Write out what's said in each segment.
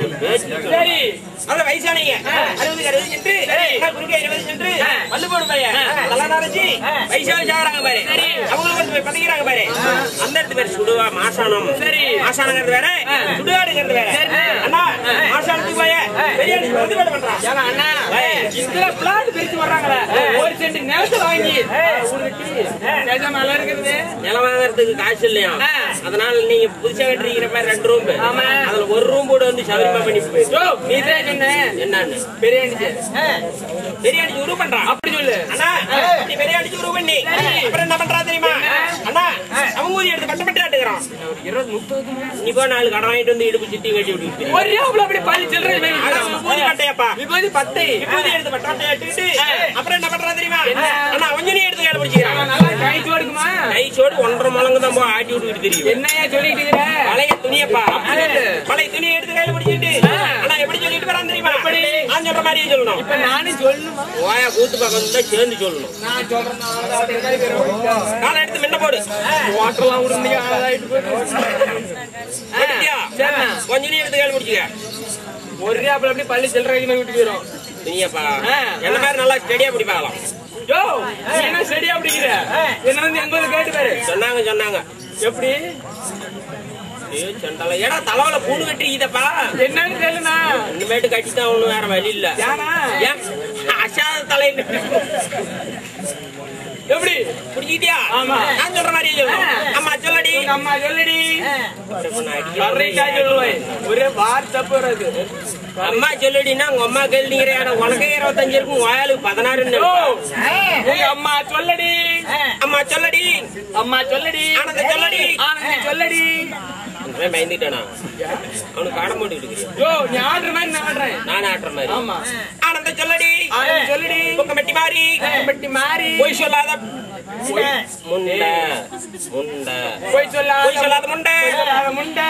சரி நல்ல வயசானீங்க அறுபது அறுபது சென்று நான் குறுக்க இருபது சென்று மல்லு போடு பையன் நல்லா நரைச்சி வயசான சாகுறாங்க பாரு அவங்களுக்கு கொண்டு போய் பதுக்கிறாங்க பாரு அந்த இடத்து பேர் சுடுவா மாசானம் சரி. மாசானங்கிறது வேற சுடுகாடுங்கிறது வேற அண்ணா மாசானத்துக்கு போய பெரிய வந்து வேலை பண்றான் ஏன்னா அண்ணா இதுல பிளாட் பிரிச்சு வர்றாங்களே ஒரு சென்ட் நிலத்தை வாங்கி உருட்டி நிஜம் நல்லா இருக்கிறது நிலம் வாங்குறதுக்கு காசு இல்லையா ஆ. அதனால நீங்க புதுசா கட்டுறீங்கிற மாதிரி ரெண்டு ரூம் ஆமா. அதுல ஒரு ரூம் போட்டு வந்து சௌரியமா பண்ணி போயிரு யோ நீ தான் சொன்ன என்னன்னு பெரிய அடிச்சு பெரிய அடிச்சு உருவ பண்றான் அப்படி சொல்லு அண்ணா இப்படி பெரிய அடிச்சு உருவ பண்ணி அப்புறம் என்ன பண்றா தெரியுமா அண்ணா அவன் ஊதி எடுத்து பட்ட பட்டு ஆட்டுக்கிறான் இருபது முப்பது நீ போய் நாலு கடன் வாங்கிட்டு வந்து இடுப்பு சுத்தி கட்டி விட்டு ஒரே அவ்வளவு அப்படி பள்ளி சில்லறை அட விபூதி பட்டையப்பா விபூதி பத்தை விபூதி எடுத்து பட்ட பட்டை ஆட்டிட்டு அப்புறம் என்ன பண்றா தெரியுமா என்ன? அண்ணா கொஞ்சம் எடுத்து கையில பிடிச்சிக்கிறான் நல்லா கை சோடுக்குமா கை சோடு ஒன்றரை மலங்கு தான் போய் ஆட்டி விட்டுக்கிட்டு தெரியும் என்னையா சொல்லிட்டு இருக்கிற பழைய துணியப்பா சொல்லு. பழைய துணியை எடுத்து கையில பிடிச்சிட்டு அண்ணா எப்படி சொல்லிட்டு வரான் தெரியுமா எப்படி? நான் சொல்ற மாதிரியே சொல்லணும் இப்ப நானும் சொல்லணுமா ஓயா கூத்து பக்கம் தான் சேர்ந்து சொல்லணும் நான் சொல்றேன் நான் காலை எடுத்து முன்ன போடு வாட்டர்லாம் விடுங்க ஆளாயிட்டு போட்டுட்டியா? சரிண்ணா. கொஞ்ச நீ எடுத்து கையில பிடிச்சிக்க ஒரே அப்படி அப்படி பள்ளி சில்லறை விட்டு போயிடும் துணியப்பா ஆ. என்ன மாதிரி நல்லா ஸ்டெடியா பிடிப்பாங்களாம் யோ நீ என்ன சரியா அப்படிங்கிற என்ன வந்து எங்க வந்து கேட்டு பாரு சொன்னாங்க சொன்னாங்க எப்படி ஐயோ, சண்டால ஏடா தலைவல பூணு கட்டிருக்கீதப்பா என்னன்னு கேளுண்ணா இனிமேட்டு கட்டித்தான் ஒண்ணும் வேற வழி இல்ல ஏனா ஏன் அசாத தலை எப்படி புடிச்சிட்டியா ஆமா. நான் சொல்ற மாதிரியே சொல்லணும் அம்மா சொல்லடி உங்க அம்மா சொல்லுடி நான் அடிக்கிறேன். கரெக்டா சொல்லுவேன் ஒரே வார் தப்பு வராது அம்மா சொல்லுடின்னா உங்க அம்மா கேள்விங்கிற உனக்கே இருபத்தஞ்சு இருக்கும் வாயாளுக்கு பதினாறுன்னு யோ, உங்க அம்மா சொல்லடி அம்மா சொல்லடி அம்மா சொல்லடி ஆனந்த சொல்லடி ஆனந்தி சொல்லடி இவன் பயந்துட்டானா அவனுக்கு காடம் போட்டுக்கிட்டு இருக்கிறியா? யோ நீ ஆடுற மாதிரி நான் ஆடுறேன் நான் ஆட்டுற மாதிரி ஆமா ஆனந்த சொல்லடி ஆனந்தி சொல்லடி குக்க மெட்டி மாறி பட்டி மாறி பொய் சொல்லாத முண்டை முண்டை போய் சொல்லாத பொய் சொல்லாத முண்டை பொய் சொல்லாத முண்டை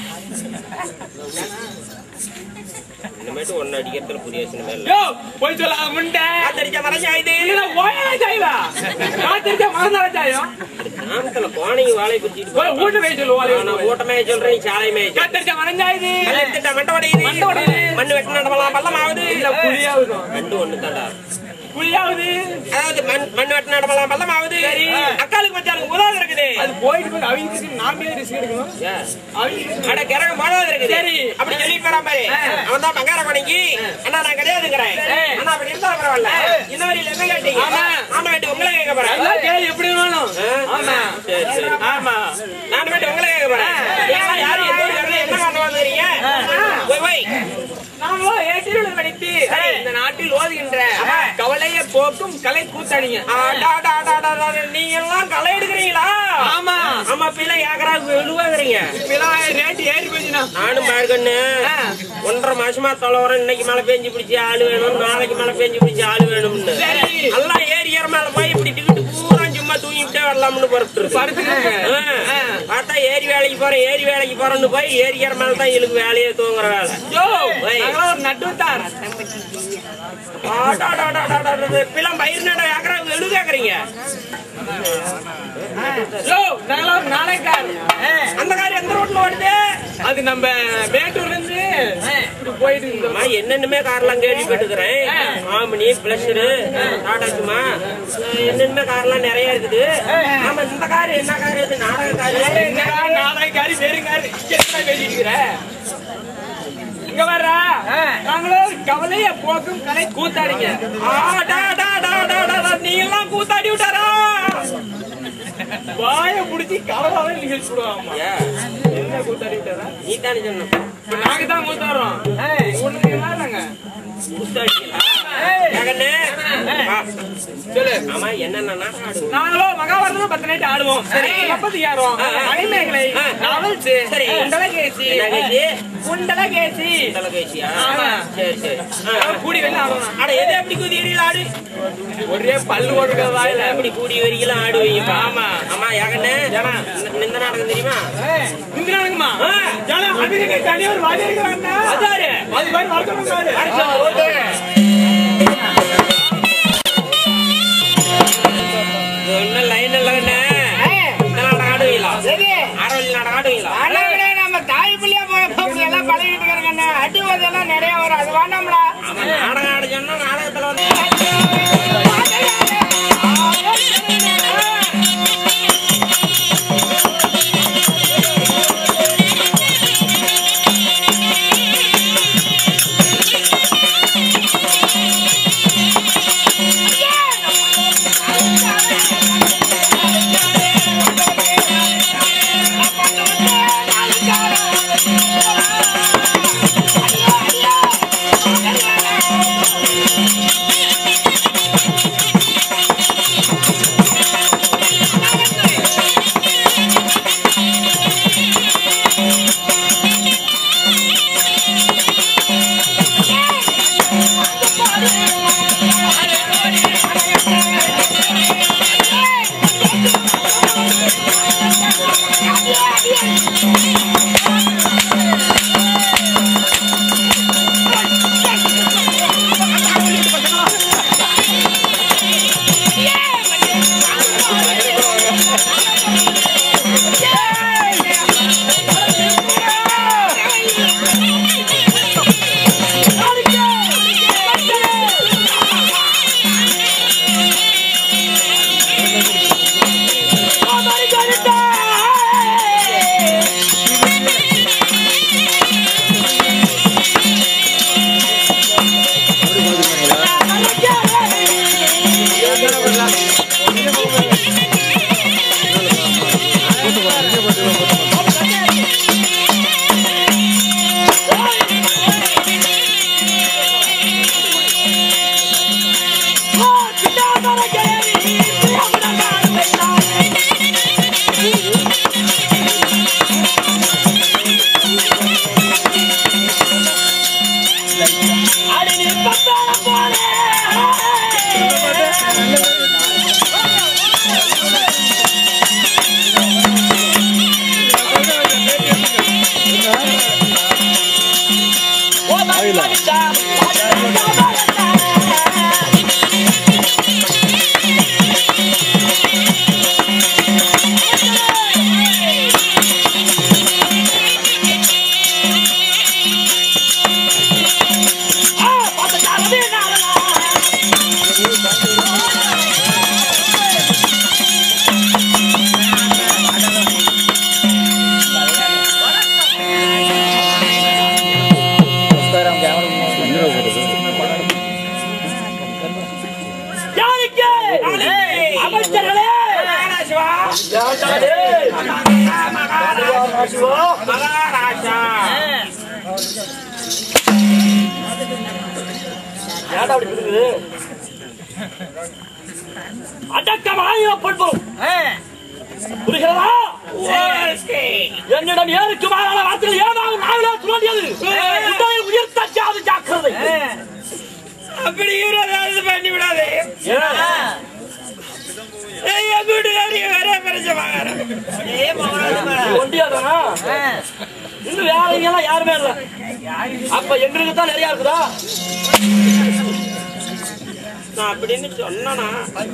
இனிமேட்டு ஒன்னு அடிக்கிறதுல புரிய சினிமா இல்ல யோ போய் சொல்லாத முண்டை காத்தடிச்ச மறைஞ்சாயுது இதுல ஓயா சாய்வா நான் தெரிஞ்ச மறந்தால சாயம் கிராமத்துல கோணைக்கு வாழை குறிச்சிட்டு போய் ஊட்ட போய் சொல்லு நான் ஊட்டமே சொல்றேன் நீ சாலையுமே கத்தரிச்ச மறைஞ்சாயுது எடுத்துட்டா மண்டை உடையுது மண்டை உடையுது. மண்ணு வெட்டின நடவலாம் பள்ளமாகுது இல்ல புளியாவுது ரெண்டு ஒண்ணு தாண்டா புளியாவுது அதாவது மண் மண் வெட்டின நடவலாம் பள்ளமாகுது அக்காளுக்கு மச்சாளுக்கு உதவி இருக்குது அது போயிட்டு போய் அவங்க நாமே ரிஸ்க் எடுக்கணும் ஏன்? அவங்க அட கிரகம் போடாது இருக்குது சரி. அப்படி சொல்லிட்டு வரான் பாரு அவன் தான் பங்கார பணிக்கு அண்ணா நான் கிடையாதுங்கிறேன் சரி. அண்ணா அப்படி இருந்தா பரவாயில்ல இந்த மாதிரி என்ன கேட்டீங்க ஆமா. ஆமா வேண்டி உங்களை கேட்க போறேன் எல்லாம் கேள்வி எப்படி வேணும் ஆமா சரி சரி ஆமா நான் வேண்டி உங்களை கேட்க போறேன் நீங்க யாரு எந்த ஊர்ல இருந்து என்ன காரணம் வந்துறீங்க போய் போய் நாமோ ஏற்றியுள்ள படித்து இந்த நாட்டில் ஓதுகின்ற கவலையை போக்கும் கலை கூத்தாடிங்க நீங்க எல்லாம் களை எடுக்கிறீங்களா ஆமா ஆமா பிள்ளை ஏக்கரா விழுவாங்கிறீங்க இப்பெல்லாம் ரேட்டு ஏறி போச்சுண்ணா நானும் பார்க்கண்ணு ஆ. ஒன்றரை மாசமா தொலைவரம் இன்னைக்கு மழை பெஞ்சு பிடிச்சி ஆளு வேணும் நாளைக்கு மழை பெஞ்சு பிடிச்சி ஆளு வேணும்னு சரி. எல்லாம் ஏரி ஏற மேல போய் இப்படி டிக்கெட்டு பூரா சும்மா தூங்கிட்டே வரலாம்னு பொறுத்து படுத்துக்கங்க. ஆ. பார்த்தா ஏரி வேலைக்கு போறேன் ஏரி வேலைக்கு போறேன்னு போய் ஏரி ஏற மேல தான் இழுக்கு வேலையே தூங்குற வேலை யோ ஓய். நாங்களாம் ஒரு நட்டுத்தார் பிள்ளை பயிர் நட ஏக்கரா எழுது கேக்குறீங்க யோ நாங்களாம் ஒரு நாளைக்கார் அந்த காரியம் எந்த ரோட்ல ஓடுது அது நம்ம மேட்டூர்ல இருந்து இப்படி போயிட்டு இருந்தோம் நான் என்னென்னமே கார்லாம் கேள்விப்பட்டுக்கிறேன் ஆமினி பிளஷரு டாடா சும்மா என்னென்னமே கார்லாம் நிறைய இருக்குது ஆமா இந்த கார் என்ன கார் இது நாடக கார் என்னடா நாளைக்காரி வெறுங்காரி என்ன பேசிட்டு இருக்கிற இங்க வர்றா நாங்களும் கவலைய போக்கும் கலை கூத்தாடிங்க நீ எல்லாம் கூத்தாடி விட்டாரா வாய புடிச்சு கவலாவே நிகழ்ச்சி விடுவாமா ஏ, என்ன கூத்தாடி விட்டாரா நீ தானே சொன்ன இப்ப நாங்க தான் கூத்தாடுறோம் ஒண்ணுக்கு நாங்க கூத்தாடிங்களா மகனே, வா. சொல்லு ஆமா என்னென்ன நாடகம் ஆடுவோம் நாங்களும் மகாபாரதம் பத்து நைட்டு ஆடுவோம் சரி. கப்பத்தியாரம் ஆ, ஆ. மணிமேகலை ஆ. நாவல்ஸ் சரி. குண்டலகேசி என்ன கேசி? குண்டலகேசி தொலைபேசியா ஆமா. சரி சரி ஆ, ஆ. கூடி வெளில ஆடுவோம் அட எது எப்படி குதி எறியல ஆடு ஒரே பல்லு ஓடுற வாயில எப்படி கூடி வரிகளும் ஆடுவீங்க ஆமா. ஆமா யாகண்ணே ஏன்னா? இந்த- இந்த நாடகம் தெரியுமா இந்திரானுங்கம்மா ஜன அமெரிக்க தனியார் வாதி இருக்கிறாங்க அதாரு. அது மாதிரி வளர்க்கணும் இது ஒண்ணும் லைன் இல்லைங்கண்ணே இந்த நாடகம் ஆடுவீங்களா ஆரோவில் நாடகம் ஆடுவீங்களா நம்ம தாய் பிள்ளையா போன எல்லாம் பழகிட்டு இருக்கிறாங்க அண்ணா அடி உதெல்லாம் நிறைய வரும் அது வேண்டாம்டா அவன் நாடகம் ஆட சொன்னா நாடகத்துல வந்து யாருக்கு அமைச்சர்களே மகாராஜா ஏன்டா அப்படி இருக்குது அடக்கமாக பண்போம் புரிகிறதா என்னிடம் ஏருக்கு மாறான வார்த்தைகள் ஏதாவது நாவிலே சொல்லியது உடலில் உயிர் தச்சாது ஜாக்கிரதை அப்படி இருபதாவது பண்ணி விடாதே ஏய், என் வீட்டுக்காரிய வேற பிரச்சனை மகாராஜா ஒண்டியாதானா இன்னும் வேலைங்க எல்லாம் யாருமே இல்ல அப்ப எங்களுக்கு தான் நிறைய இருக்குதா நான் அப்படின்னு சொன்னா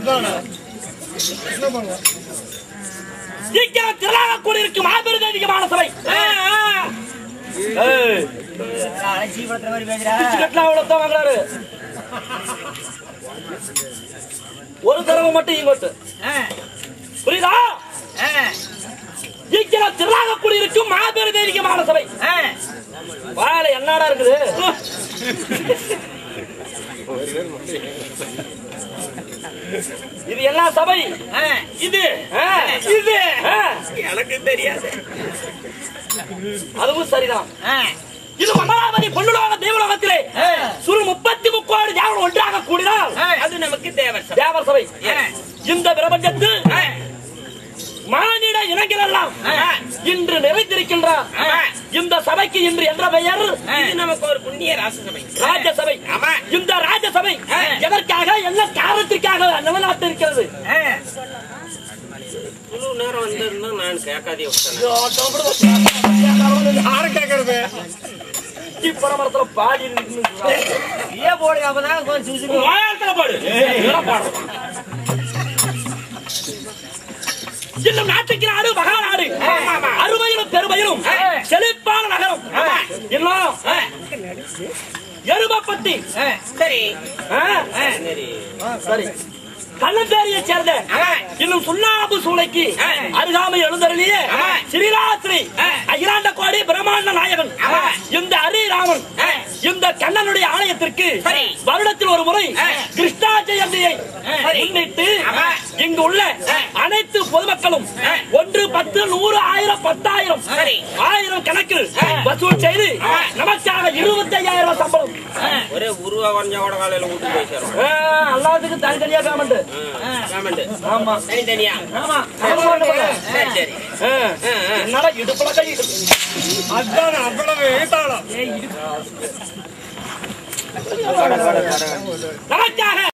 சீக்கிரம் திரளாக கூடியிருக்கும் மாபெரும் அதிகமான சபை ஏய், டிக்கெட்லாம் அவ்வளவு தான் வாங்குறாரு ஒரு தடவை மட்டும் இங்கோட்டு புரியுதா சீக்கிரம் திரளாக கூடியிருக்கும் மாபெரும் அதிகமான சபை வாயில என்னடா இருக்குது இது என்ன சபை இது ஆ, இது ஆ, எனக்கு தெரியாது அதுவும் சரிதான் இது அமராவதி பொன்னுலோக தேவலோகத்திலே சுரு முப்பத்தி முக்கோடி தேவன் ஒன்றாக கூடினால் அது நமக்கு தேவை சார் தேவர் சபை இந்த பிரபஞ்சத்தில் மானிட இனங்கள் எல்லாம் இன்று நிறைந்திருக்கின்றார் இந்த சபைக்கு இன்று என்ற பெயர் இது நமக்கு ஒரு புண்ணிய ராசசபை ராஜ்யசபை ஆமா. இந்த ராஜ்யசபை எதற்காக என்ன காரணத்திற்காக நிலநாட்டிருக்கிறது இவ்வளவு நேரம் வந்திருந்தா நான் கேட்காதே விட்டேன் யாரு கேக்குறது பரமரத்துல பாடி வாயாளத்துல பாடு இதெல்லாம் பாடு இன்னும் நாட்டுக்கு நாடு மகா நாடு அருமையிலும் பெருமையிலும் செழிப்ப சிறப்பான நகரம் இன்னும் எருமப்பட்டி சரி ஆ, சரி சரி கள்ளத்தேரியை சேர்ந்த இன்னும் சுண்ணாம்பு சூளைக்கு அருகாமை எழுந்தருளிய ஸ்ரீராத்திரி அகிலாண்ட கோடி பிரம்மாண்ட நாயகன் இந்த ஹரிராமன் இந்த கண்ணனுடைய ஆலயத்திற்கு சரி. வருடத்தில் ஒரு முறை கிருஷ்ணா ஜெயந்தியை முன்னிட்டு இங்கு உள்ள அனைத்து பொதுமக்களும் ஒன்று பத்து நூறு ஆயிரம் பத்தாயிரம் சரி. ஆயிரம் கணக்கில் வசூல் செய்து நமக்காக இருபத்தி ஐயாயிரம் சம்பளம் ஒரே உருவா கொஞ்சம் காலையில வீட்டுக்கு போய் சேரும் ஆ, எல்லாத்துக்கும் தனித்தனியா பேமெண்ட் பேமெண்ட் ஆமா தனித்தனியா ஆமா சம்பளம் போடுங்க. சரி சரி ஆ. என்னடா இடுப்புல கை அதான் அவ்வளவு ஈட்டாளம் நமக்காக